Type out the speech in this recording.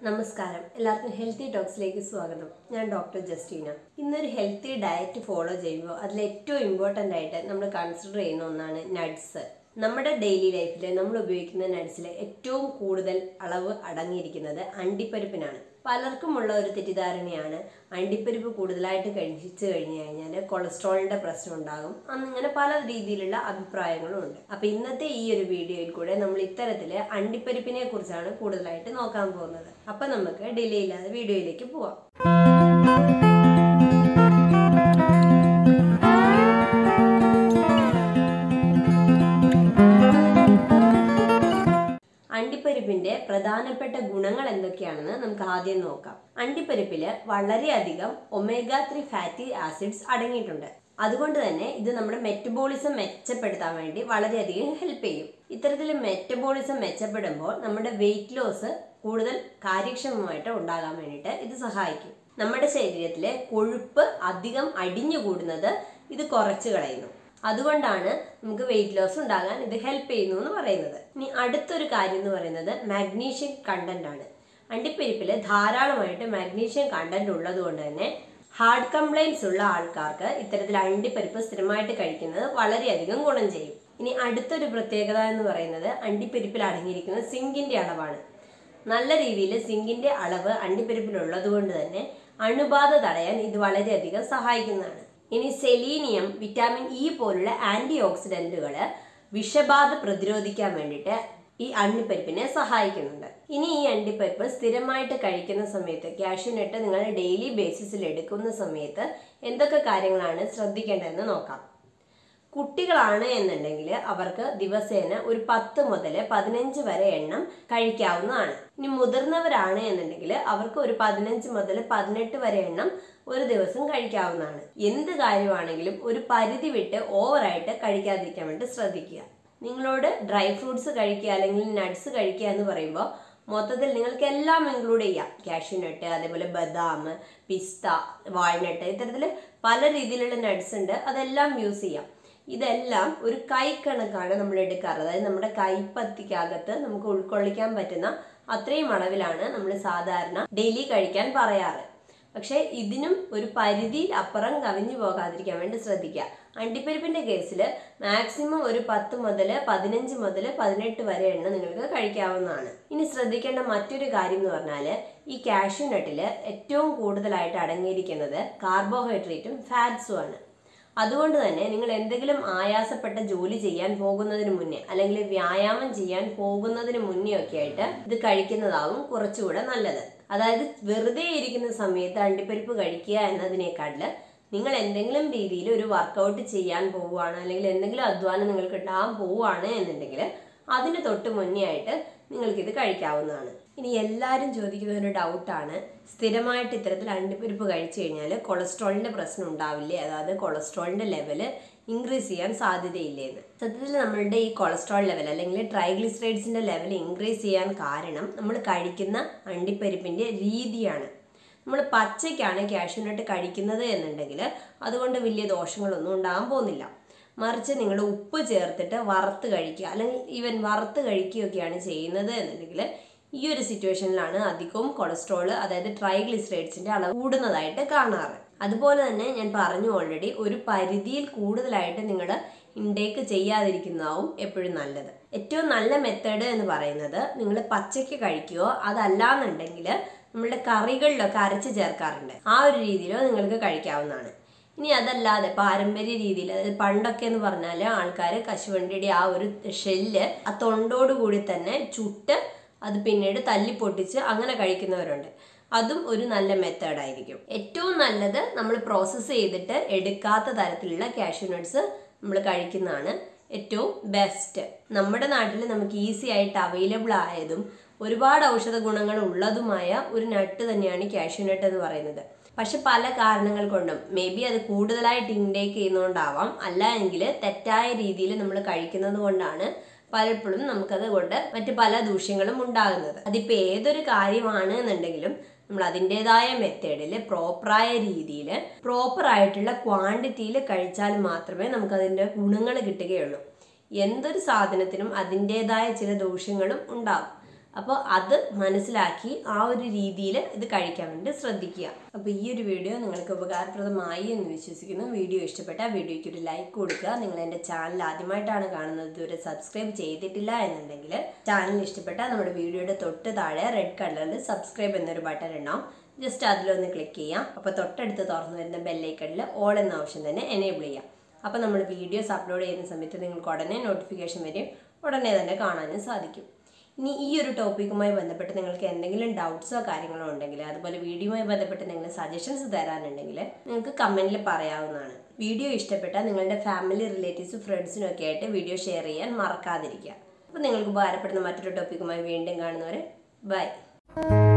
നമസ്കാരം എല്ലാവർക്കും ഹെൽത്തി ടോക്സിലേക്ക് സ്വാഗതം ഞാൻ ഡോക്ടർ ജസ്റ്റീന ഇന്നൊരു ഹെൽത്തി ഡയറ്റ് ഫോളോ ചെയ്യുമ്പോൾ അതിൽ ഏറ്റവും ഇമ്പോർട്ടൻ്റ് ആയിട്ട് നമ്മൾ കൺസിഡർ ചെയ്യുന്ന ഒന്നാണ് നട്ട്സ് നമ്മുടെ ഡെയിലി ലൈഫിൽ നമ്മൾ ഉപയോഗിക്കുന്ന നട്ട്സിൽ ഏറ്റവും കൂടുതൽ അളവ് അടങ്ങിയിരിക്കുന്നത് അണ്ടിപ്പരിപ്പിനാണ് പലർക്കും ഉള്ള ഒരു തെറ്റിദ്ധാരണയാണ് അണ്ടിപ്പരിപ്പ് കൂടുതലായിട്ട് കഴിച്ചു കഴിഞ്ഞു കഴിഞ്ഞാൽ കൊളസ്ട്രോളിന്റെ പ്രശ്നം ഉണ്ടാകും അന്നിങ്ങനെ പല രീതിയിലുള്ള അഭിപ്രായങ്ങളും ഉണ്ട് അപ്പൊ ഇന്നത്തെ ഈ ഒരു വീഡിയോയിൽ കൂടെ നമ്മൾ ഇത്തരത്തില് അണ്ടിപ്പരിപ്പിനെ കുറിച്ചാണ് കൂടുതലായിട്ട് നോക്കാൻ പോകുന്നത് അപ്പൊ നമുക്ക് ഡിലേ ഇല്ലാതെ വീഡിയോയിലേക്ക് പോവാം അണ്ടിപ്പരിപ്പിന്റെ പ്രധാനപ്പെട്ട ഗുണങ്ങൾ എന്തൊക്കെയാണെന്ന് നമുക്ക് ആദ്യം നോക്കാം അണ്ടിപ്പരിപ്പില് വളരെയധികം ഒമേഗ ത്രീ ഫാറ്റി ആസിഡ്സ് അടങ്ങിയിട്ടുണ്ട് അതുകൊണ്ട് തന്നെ ഇത് നമ്മുടെ മെറ്റബോളിസം മെച്ചപ്പെടുത്താൻ വേണ്ടി വളരെയധികം ഹെൽപ്പ് ചെയ്യും ഇത്തരത്തിൽ മെറ്റബോളിസം മെച്ചപ്പെടുമ്പോൾ നമ്മുടെ വെയിറ്റ് ലോസ് കൂടുതൽ കാര്യക്ഷമമായിട്ട് ഉണ്ടാകാൻ വേണ്ടിയിട്ട് ഇത് സഹായിക്കും നമ്മുടെ ശരീരത്തിലെ കൊഴുപ്പ് അധികം അടിഞ്ഞുകൂടുന്നത് ഇത് കുറച്ച് കളയുന്നു അതുകൊണ്ടാണ് നമുക്ക് വെയിറ്റ് ലോസ് ഉണ്ടാകാൻ ഇത് ഹെൽപ്പ് ചെയ്യുന്നു എന്ന് പറയുന്നത് ഇനി അടുത്തൊരു കാര്യം എന്ന് പറയുന്നത് മാഗ്നീഷ്യം കണ്ടന്റ് ആണ് അണ്ടിപ്പരിപ്പിൽ ധാരാളമായിട്ട് മാഗ്നീഷ്യം കണ്ടന്റ് ഉള്ളത് കൊണ്ട് തന്നെ ഹാർട്ട് കംപ്ലൈൻസ് ഉള്ള ആൾക്കാർക്ക് ഇത്തരത്തിൽ അണ്ടിപ്പരിപ്പ് സ്ഥിരമായിട്ട് കഴിക്കുന്നത് വളരെയധികം ഗുണം ചെയ്യും ഇനി അടുത്തൊരു പ്രത്യേകത എന്ന് പറയുന്നത് അണ്ടിപ്പരിപ്പിൽ അടങ്ങിയിരിക്കുന്ന സിങ്കിന്റെ അളവാണ് നല്ല രീതിയിൽ സിങ്കിന്റെ അളവ് അണ്ടിപ്പരിപ്പിൽ ഉള്ളത് കൊണ്ട് തന്നെ അണുബാധ തടയാൻ ഇത് വളരെയധികം സഹായിക്കുന്നതാണ് ഇനി സെലീനിയം വിറ്റാമിൻ ഇ പോലുള്ള ആന്റി ഓക്സിഡന്റുകൾ വിഷബാധ പ്രതിരോധിക്കാൻ വേണ്ടിയിട്ട് ഈ അണ്ടിപ്പരിപ്പിനെ സഹായിക്കുന്നുണ്ട് ഇനി ഈ അണ്ടിപ്പരിപ്പ് സ്ഥിരമായിട്ട് കഴിക്കുന്ന സമയത്ത് കാഷ്യൂനട്ട് നിങ്ങൾ ഡെയിലി ബേസിസിൽ എടുക്കുന്ന സമയത്ത് എന്തൊക്കെ കാര്യങ്ങളാണ് ശ്രദ്ധിക്കേണ്ടതെന്ന് നോക്കാം കുട്ടികളാണ് എന്നുണ്ടെങ്കിൽ അവർക്ക് ദിവസേന ഒരു പത്ത് മുതൽ പതിനഞ്ച് വരെ എണ്ണം കഴിക്കാവുന്നതാണ് ഇനി മുതിർന്നവരാണ് എന്നുണ്ടെങ്കിൽ അവർക്ക് ഒരു പതിനഞ്ച് മുതൽ പതിനെട്ട് വരെ എണ്ണം ഒരു ദിവസം കഴിക്കാവുന്നതാണ് എന്ത് കാര്യമാണെങ്കിലും ഒരു പരിധി വിട്ട് ഓവറായിട്ട് കഴിക്കാതിരിക്കാൻ വേണ്ടി ശ്രദ്ധിക്കുക നിങ്ങളോട് ഡ്രൈ ഫ്രൂട്ട്സ് കഴിക്കുക അല്ലെങ്കിൽ നട്ട്സ് കഴിക്കുക എന്ന് പറയുമ്പോൾ മൊത്തത്തിൽ നിങ്ങൾക്ക് എല്ലാം ഇൻക്ലൂഡ് ചെയ്യാം കാഷ്യൂനട്ട് അതേപോലെ ബദാം പിസ്ത വാൾനട്ട് ഇത്തരത്തിൽ പല രീതിയിലുള്ള നട്ട്സ് ഉണ്ട് അതെല്ലാം യൂസ് ചെയ്യാം ഇതെല്ലാം ഒരു കൈക്കണക്കാണ് നമ്മൾ എടുക്കാറ് അതായത് നമ്മുടെ കൈപ്പത്തിക്കകത്ത് നമുക്ക് ഉൾക്കൊള്ളിക്കാൻ പറ്റുന്ന അത്രയും അളവിലാണ് നമ്മൾ സാധാരണ ഡെയിലി കഴിക്കാൻ പറയാറ് പക്ഷേ ഇതിനും ഒരു പരിധിയിൽ അപ്പുറം കവിഞ്ഞു പോകാതിരിക്കാൻ വേണ്ടി ശ്രദ്ധിക്കുക അണ്ടിപ്പരിപ്പിന്റെ കേസിൽ മാക്സിമം ഒരു പത്ത് മുതൽ പതിനഞ്ച് മുതൽ പതിനെട്ട് വരെ എണ്ണ നിങ്ങൾക്ക് കഴിക്കാവുന്നതാണ് ഇനി ശ്രദ്ധിക്കേണ്ട മറ്റൊരു കാര്യം എന്ന് പറഞ്ഞാൽ ഈ കാഷ്യൂ നട്ടിൽ ഏറ്റവും കൂടുതലായിട്ട് അടങ്ങിയിരിക്കുന്നത് കാർബോഹൈഡ്രേറ്റും ഫാറ്റ്സും ആണ് അതുകൊണ്ട് തന്നെ നിങ്ങൾ എന്തെങ്കിലും ആയാസപ്പെട്ട ജോലി ചെയ്യാൻ പോകുന്നതിന് മുന്നേ അല്ലെങ്കിൽ വ്യായാമം ചെയ്യാൻ പോകുന്നതിന് മുന്നേ ഒക്കെ ആയിട്ട് ഇത് കഴിക്കുന്നതാവും കുറച്ചുകൂടെ നല്ലത് അതായത് വെറുതെ ഇരിക്കുന്ന സമയത്ത് അണ്ടിപ്പരിപ്പ് കഴിക്കുക എന്നതിനേക്കാട്ടില് നിങ്ങൾ എന്തെങ്കിലും രീതിയിൽ ഒരു വർക്കൗട്ട് ചെയ്യാൻ പോവുകയാണ് അല്ലെങ്കിൽ എന്തെങ്കിലും അധ്വാനം നിങ്ങൾക്ക് ഉണ്ടാകാൻ പോവുകയാണ് എന്നുണ്ടെങ്കിൽ അതിന് തൊട്ട് മുന്നേ ആയിട്ട് നിങ്ങൾക്കിത് കഴിക്കാവുന്നതാണ് ഇനി എല്ലാവരും ചോദിക്കുന്ന ഒരു ഡൗട്ടാണ് സ്ഥിരമായിട്ട് ഇത്തരത്തിൽ അണ്ടിപ്പരിപ്പ് കഴിച്ചു കഴിഞ്ഞാൽ കൊളസ്ട്രോളിൻ്റെ പ്രശ്നം ഉണ്ടാവില്ലേ അതായത് കൊളസ്ട്രോളിൻ്റെ ലെവല് ഇൻക്രീസ് ചെയ്യാൻ സാധ്യതയില്ലേ എന്ന് സത്യത്തിൽ നമ്മളുടെ ഈ കൊളസ്ട്രോൾ ലെവൽ അല്ലെങ്കിൽ ട്രൈഗ്ലിസറൈഡ്സിൻ്റെ ലെവൽ ഇൻക്രീസ് ചെയ്യാൻ കാരണം നമ്മൾ കഴിക്കുന്ന അണ്ടിപ്പരിപ്പിൻ്റെ രീതിയാണ് നമ്മൾ പച്ചയ്ക്കാണ് കാഷ്യൂനട്ട് കഴിക്കുന്നത് എന്നുണ്ടെങ്കിൽ അതുകൊണ്ട് വലിയ ദോഷങ്ങളൊന്നും ഉണ്ടാകാൻ പോകുന്നില്ല മറിച്ച് നിങ്ങൾ ഉപ്പ് ചേർത്തിട്ട് വറുത്ത് കഴിക്കുക അല്ലെങ്കിൽ ഈവൻ വറുത്ത് കഴിക്കുകയൊക്കെയാണ് ചെയ്യുന്നത് എന്നുണ്ടെങ്കിൽ ഈ ഒരു സിറ്റുവേഷനിലാണ് അധികവും കൊളസ്ട്രോൾ അതായത് ട്രൈഗ്ലിസറൈഡ്സിന്റെ അളവ് കൂടുന്നതായിട്ട് കാണാറ് അതുപോലെ തന്നെ ഞാൻ പറഞ്ഞു ഓൾറെഡി ഒരു പരിധിയിൽ കൂടുതലായിട്ട് നിങ്ങൾ ഇൻടേക്ക് ചെയ്യാതിരിക്കുന്നതാവും എപ്പോഴും നല്ലത് ഏറ്റവും നല്ല മെത്തേഡ് എന്ന് പറയുന്നത് നിങ്ങൾ പച്ചയ്ക്ക് കഴിക്കുകയോ അതല്ലാന്നുണ്ടെങ്കിൽ നമ്മളുടെ കറികളിലൊക്കെ അരച്ച് ചേർക്കാറുണ്ട് ആ ഒരു രീതിയിലോ നിങ്ങൾക്ക് കഴിക്കാവുന്നതാണ് ഇനി അതല്ലാതെ പാരമ്പര്യ രീതിയിൽ അതായത് പണ്ടൊക്കെ എന്ന് പറഞ്ഞാൽ ആൾക്കാർ കശുവണ്ടിയുടെ ആ ഒരു ഷെല്ല് ആ തൊണ്ടോട് കൂടി തന്നെ ചുട്ട് അത് പിന്നീട് തല്ലി പൊട്ടിച്ച് അങ്ങനെ കഴിക്കുന്നവരുണ്ട് അതും ഒരു നല്ല മെത്തേഡായിരിക്കും ഏറ്റവും നല്ലത് നമ്മൾ പ്രോസസ്സ് ചെയ്തിട്ട് എടുക്കാത്ത തരത്തിലുള്ള കാഷ്യൂ നട്ട്സ് നമ്മൾ കഴിക്കുന്നതാണ് ഏറ്റവും ബെസ്റ്റ് നമ്മുടെ നാട്ടിൽ നമുക്ക് ഈസി ആയിട്ട് അവൈലബിൾ ആയതും ഒരുപാട് ഔഷധ ഗുണങ്ങൾ ഉള്ളതുമായ ഒരു നട്ട് തന്നെയാണ് കാഷ്യൂ നട്ട് എന്ന് പറയുന്നത് പക്ഷെ പല കാരണങ്ങൾ കൊണ്ടും മേ ബി അത് കൂടുതലായിട്ട് ഇൻടേക്ക് ചെയ്യുന്നതുകൊണ്ടാവാം അല്ല എങ്കിൽ തെറ്റായ രീതിയിൽ നമ്മൾ കഴിക്കുന്നത് കൊണ്ടാണ് പലപ്പോഴും നമുക്കത് കൊണ്ട് മറ്റു പല ദൂഷ്യങ്ങളും ഉണ്ടാകുന്നത് അതിപ്പോൾ ഏതൊരു കാര്യമാണ് എന്നുണ്ടെങ്കിലും നമ്മൾ അതിൻ്റെതായ മെത്തേഡിൽ പ്രോപ്പറായ രീതിയിൽ പ്രോപ്പർ ആയിട്ടുള്ള ക്വാണ്ടിറ്റിയിൽ കഴിച്ചാൽ മാത്രമേ നമുക്ക് അതിൻ്റെ ഗുണങ്ങൾ കിട്ടുകയുള്ളൂ എന്തൊരു സാധനത്തിനും അതിൻ്റെതായ ചില ദോഷങ്ങളും ഉണ്ടാകും അപ്പോൾ അത് മനസ്സിലാക്കി ആ ഒരു രീതിയിൽ ഇത് കഴിക്കാൻ വേണ്ടി ശ്രദ്ധിക്കുക അപ്പോൾ ഈ ഒരു വീഡിയോ നിങ്ങൾക്ക് ഉപകാരപ്രദമായി എന്ന് വിശ്വസിക്കുന്നു വീഡിയോ ഇഷ്ടപ്പെട്ട വീഡിയോയ്ക്ക് ഒരു ലൈക്ക് കൊടുക്കുക നിങ്ങൾ എൻ്റെ ചാനൽ ആദ്യമായിട്ടാണ് കാണുന്നത് ഇതുവരെ സബ്സ്ക്രൈബ് ചെയ്തിട്ടില്ല എന്നുണ്ടെങ്കിൽ ചാനൽ ഇഷ്ടപ്പെട്ട നമ്മുടെ വീഡിയോയുടെ തൊട്ട് താഴെ റെഡ് കളറിൽ സബ്സ്ക്രൈബ് എന്നൊരു ബട്ടൺ ഉണ്ടാവും ജസ്റ്റ് അതിലൊന്ന് ക്ലിക്ക് ചെയ്യാം അപ്പോൾ തൊട്ടടുത്ത് തുറന്നു വരുന്ന ബെല്ലൈക്കണിൽ ഓൾ എന്ന ഓപ്ഷൻ തന്നെ എനേബിൾ ചെയ്യാം അപ്പോൾ നമ്മൾ വീഡിയോസ് അപ്ലോഡ് ചെയ്യുന്ന സമയത്ത് നിങ്ങൾക്ക് ഉടനെ നോട്ടിഫിക്കേഷൻ വരും ഉടനെ തന്നെ കാണാനും സാധിക്കും ഇനി ഈ ഒരു ടോപ്പിക്കുമായി ബന്ധപ്പെട്ട് നിങ്ങൾക്ക് എന്തെങ്കിലും ഡൗട്ട്സോ കാര്യങ്ങളോ ഉണ്ടെങ്കിൽ അതുപോലെ വീഡിയോയുമായി ബന്ധപ്പെട്ട് എന്തെങ്കിലും സജഷൻസ് തരാനുണ്ടെങ്കിൽ നിങ്ങൾക്ക് കമൻറ്റിൽ പറയാവുന്നതാണ് വീഡിയോ ഇഷ്ടപ്പെട്ടാൽ നിങ്ങളുടെ ഫാമിലി റിലേറ്റീവ്സ് ഫ്രണ്ട്സിനും ഒക്കെ ആയിട്ട് വീഡിയോ ഷെയർ ചെയ്യാൻ മറക്കാതിരിക്കുക അപ്പോൾ നിങ്ങൾക്ക് ഉപകാരപ്പെടുന്ന മറ്റൊരു ടോപ്പിക്കുമായി വീണ്ടും കാണുന്നവരെ ബൈ